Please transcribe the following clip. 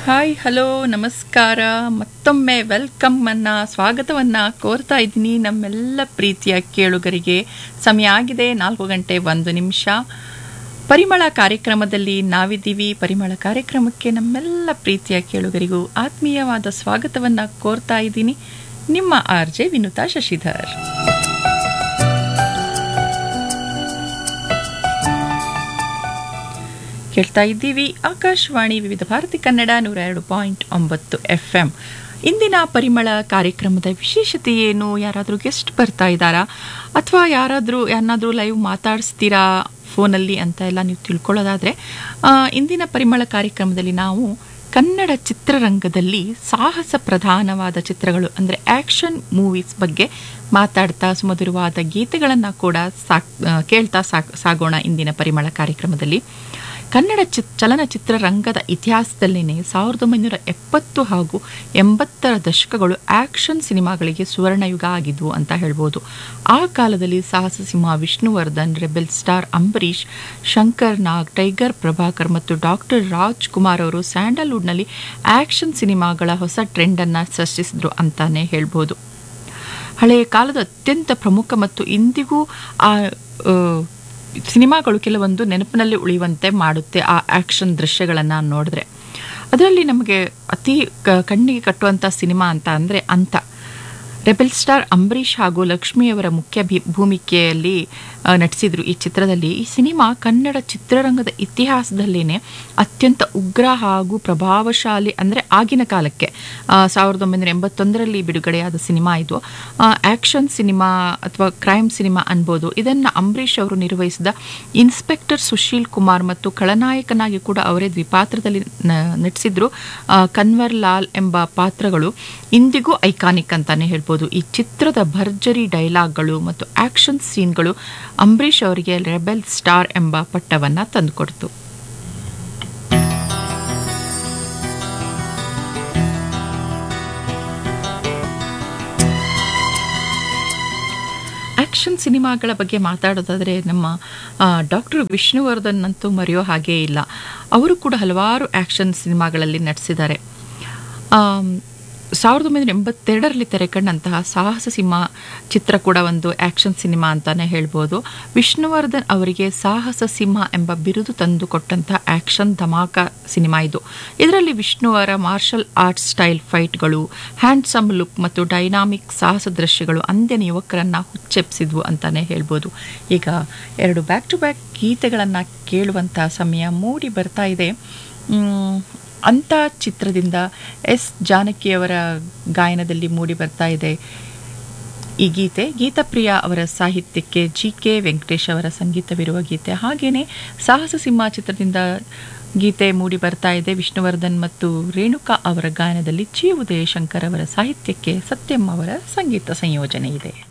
hi hello ನಮಸ್ಕಾರ ಮತ್ತೊಮ್ಮೆ welcome ಅನ್ನ ಸ್ವಾಗತವನ್ನ ಕೋರ್ತಾ ಇದ್ದೀನಿ ನಮ್ಮೆಲ್ಲ ಪ್ರೀತಿಯ ಕೇಳುಗರಿಗೆ ಸಮಯ ಆಗಿದೆ ನಾಲ್ಕು ಗಂಟೆ ಒಂದು ನಿಮಿಷ ಪರಿಮಳ ಕಾರ್ಯಕ್ರಮದಲ್ಲಿ ನಾವಿದ್ದೀವಿ ಪರಿಮಳ ಕಾರ್ಯಕ್ರಮಕ್ಕೆ ನಮ್ಮೆಲ್ಲ ಪ್ರೀತಿಯ ಕೇಳುಗರಿಗೂ ಆತ್ಮೀಯವಾದ ಸ್ವಾಗತವನ್ನ ಕೋರ್ತಾ ಇದ್ದೀನಿ ನಿಮ್ಮ ಆರ್ ಜೆ ವಿನುತಾ ಶಶಿಧರ್ ಕೇಳ್ತಾ ಇದ್ದೀವಿ ಆಕಾಶವಾಣಿ ವಿವಿಧ ಭಾರತಿ ಕನ್ನಡ ನೂರ ಎರಡು ಪಾಯಿಂಟ್ ಒಂಬತ್ತು ಎಫ್ ಎಂ ಇಂದಿನ ಪರಿಮಳ ಕಾರ್ಯಕ್ರಮದ ವಿಶೇಷತೆ ಏನು ಯಾರಾದರೂ ಗೆಸ್ಟ್ ಬರ್ತಾ ಇದ್ದಾರಾ ಅಥವಾ ಯಾರಾದರೂ ಯಾರನ್ನಾದರೂ ಲೈವ್ ಮಾತಾಡಿಸ್ತೀರಾ ಫೋನಲ್ಲಿ ಅಂತ ಎಲ್ಲ ನೀವು ತಿಳ್ಕೊಳ್ಳೋದಾದರೆ ಆ, ಇಂದಿನ ಪರಿಮಳ ಕಾರ್ಯಕ್ರಮದಲ್ಲಿ ನಾವು ಕನ್ನಡ ಚಿತ್ರರಂಗದಲ್ಲಿ ಸಾಹಸ ಪ್ರಧಾನವಾದ ಚಿತ್ರಗಳು ಅಂದರೆ ಆ್ಯಕ್ಷನ್ ಮೂವೀಸ್ ಬಗ್ಗೆ ಮಾತಾಡ್ತಾ ಸುಮಧುರವಾದ ಗೀತೆಗಳನ್ನು ಕೂಡ ಸಾಕ್ ಆ, ಕೇಳ್ತಾ ಸಾಕ್ ಸಾಗೋಣ ಇಂದಿನ ಪರಿಮಳ ಕಾರ್ಯಕ್ರಮದಲ್ಲಿ ಕನ್ನಡ ಚಿ ಚಲನಚಿತ್ರ ರಂಗದ ಇತಿಹಾಸದಲ್ಲಿನೇ ಸಾವಿರದ ಒಂಬೈನೂರ ಎಪ್ಪತ್ತು ಹಾಗೂ ಎಂಬತ್ತರ ದಶಕಗಳು ಆಕ್ಷನ್ ಸಿನಿಮಾಗಳಿಗೆ ಸುವರ್ಣಯುಗ ಆಗಿದ್ವು ಅಂತ ಹೇಳ್ಬೋದು ಆ ಕಾಲದಲ್ಲಿ ಸಾಹಸ ಸಿಂಹ Vishnuvardhan rebel star Ambareesh Shankar Nag tiger Prabhakar ಮತ್ತು ಡಾಕ್ಟರ್ ರಾಜ್ಕುಮಾರ್ ಅವರು ಸ್ಯಾಂಡಲ್ವುಡ್ನಲ್ಲಿ ಆಕ್ಷನ್ ಸಿನಿಮಾಗಳ ಹೊಸ ಟ್ರೆಂಡನ್ನು ಸೃಷ್ಟಿಸಿದ್ರು ಅಂತಾನೆ ಹೇಳ್ಬೋದು ಹಳೆಯ ಕಾಲದ ಅತ್ಯಂತ ಪ್ರಮುಖ ಮತ್ತು ಇಂದಿಗೂ ಆ ಆ, ಸಿನಿಮಾಗಳು ಕೆಲವೊಂದು ನೆನಪಿನಲ್ಲಿ ಉಳಿಯುವಂತೆ ಮಾಡುತ್ತೆ ಆ ಆಕ್ಷನ್ ದೃಶ್ಯಗಳನ್ನು ನೋಡಿದ್ರೆ ಅದರಲ್ಲಿ ನಮಗೆ ಅತಿ ಕ- ಕಣ್ಣಿಗೆ ಕಟ್ಟುವಂಥ ಸಿನಿಮಾ ಅಂತ ಅಂದರೆ ಅಂತ ರೆಬೆಲ್ ಸ್ಟಾರ್ ಅಂಬರೀಷ್ ಹಾಗೂ ಲಕ್ಷ್ಮಿಯವರ ಮುಖ್ಯ ಭಿ ಭೂಮಿಕೆಯಲ್ಲಿ ಆ, ನಟಿಸಿದ್ರು ಈ ಚಿತ್ರದಲ್ಲಿ ಈ ಸಿನಿಮಾ ಕನ್ನಡ ಚಿತ್ರರಂಗದ ಇತಿಹಾಸದಲ್ಲೇನೆ ಅತ್ಯಂತ ಉಗ್ರ ಹಾಗೂ ಪ್ರಭಾವಶಾಲಿ ಅಂದರೆ ಆಗಿನ ಕಾಲಕ್ಕೆ ಆ, ಸಾವಿರದ ಒಂಬೈನೂರ ಎಂಬತ್ತೊಂದರಲ್ಲಿ ಬಿಡುಗಡೆಯಾದ ಸಿನಿಮಾ ಇದು ಆ್ಯಕ್ಷನ್ ಸಿನಿಮಾ ಅಥವಾ ಕ್ರೈಮ್ ಸಿನಿಮಾ ಅನ್ಬೋದು ಇದನ್ನು ಅಂಬರೀಷ್ ಅವರು ನಿರ್ವಹಿಸಿದ ಇನ್ಸ್ಪೆಕ್ಟರ್ ಸುಶೀಲ್ ಕುಮಾರ್ ಮತ್ತು ಖಳನಾಯಕನಾಗಿ ಕೂಡ ಅವರೇ ದ್ವಿಪಾತ್ರದಲ್ಲಿ ನ- ನಟಿಸಿದ್ರು ಆ, ಕನ್ವರ್ ಲಾಲ್ ಎಂಬ ಪಾತ್ರಗಳು ಇಂದಿಗೂ ಐಕಾನಿಕ್ ಅಂತಾನೆ ಹೇಳ್ಬೋದು ಈ ಚಿತ್ರದ ಭರ್ಜರಿ ಡೈಲಾಗ್ಗಳು ಮತ್ತು ಆಕ್ಷನ್ ಸೀನ್ಗಳು ಅಂಬರೀಷ್ ಅವರಿಗೆ ರೆಬೆಲ್ ಸ್ಟಾರ್ ಎಂಬ ಪಟ್ಟವನ್ನ ತಂದುಕೊಡ್ತು ಆಕ್ಷನ್ ಸಿನಿಮಾಗಳ ಬಗ್ಗೆ ಮಾತಾಡೋದಾದರೆ ನಮ್ಮ ಡಾಕ್ಟರ್ ವಿಷ್ಣುವರ್ಧನ್ ಅಂತೂ ಮರೆಯೋ ಹಾಗೇ ಇಲ್ಲ ಅವರು ಕೂಡ ಹಲವಾರು ಆಕ್ಷನ್ ಸಿನಿಮಾಗಳಲ್ಲಿ ನಟಿಸಿದ್ದಾರೆ ಆಮ್, ಸಾವಿರದ ಒಂಬೈನೂರ ಎಂಬತ್ತೆರಡರಲ್ಲಿ ತೆರೆಕಂಡಂತಹ ಸಾಹಸ ಸಿಂಹ ಚಿತ್ರ ಕೂಡ ಒಂದು ಆಕ್ಷನ್ ಸಿನಿಮಾ ಅಂತಾನೆ ಹೇಳ್ಬೋದು ವಿಷ್ಣುವರ್ಧನ್ ಅವರಿಗೆ ಸಾಹಸ ಸಿಂಹ ಎಂಬ ಬಿರುದು ತಂದು ಕೊಟ್ಟಂತಹ ಆಕ್ಷನ್ ಧಮಾಕ ಸಿನಿಮಾ ಇದು ಇದರಲ್ಲಿ ವಿಷ್ಣು ಅವರ ಮಾರ್ಷಲ್ ಆರ್ಟ್ ಸ್ಟೈಲ್ ಫೈಟ್ಗಳು ಹ್ಯಾಂಡ್ಸಮ್ ಲುಕ್ ಮತ್ತು ಡೈನಾಮಿಕ್ ಸಾಹಸ ದೃಶ್ಯಗಳು ಅಂದಿನ ಯುವಕರನ್ನ ಹುಚ್ಚೆಪ್ಸಿದ್ವು ಅಂತಾನೆ ಹೇಳ್ಬೋದು ಈಗ ಎರಡು ಬ್ಯಾಕ್ ಟು ಬ್ಯಾಕ್ ಗೀತೆಗಳನ್ನು ಕೇಳುವಂಥ ಸಮಯ ಮೂಡಿ ಬರ್ತಾ ಇದೆ ಮ್, ಅಂಥ ಚಿತ್ರದಿಂದ ಎಸ್ ಜಾನಕಿಯವರ ಗಾಯನದಲ್ಲಿ ಮೂಡಿ ಬರ್ತಾ ಇದೆ ಈ ಗೀತೆ ಗೀತಪ್ರಿಯ ಅವರ ಸಾಹಿತ್ಯಕ್ಕೆ ಜಿ ಕೆ ವೆಂಕಟೇಶ್ ಅವರ ಸಂಗೀತವಿರುವ ಗೀತೆ ಹಾಗೆಯೇ ಸಾಹಸ ಸಿಂಹ ಚಿತ್ರದಿಂದ ಗೀತೆ ಮೂಡಿ ಬರ್ತಾ ಇದೆ ವಿಷ್ಣುವರ್ಧನ್ ಮತ್ತು ರೇಣುಕಾ ಅವರ ಗಾಯನದಲ್ಲಿ ಜಿ ಉದಯಶಂಕರ್ ಅವರ ಸಾಹಿತ್ಯಕ್ಕೆ ಸತ್ಯಂ ಅವರ ಸಂಗೀತ ಸಂಯೋಜನೆ ಇದೆ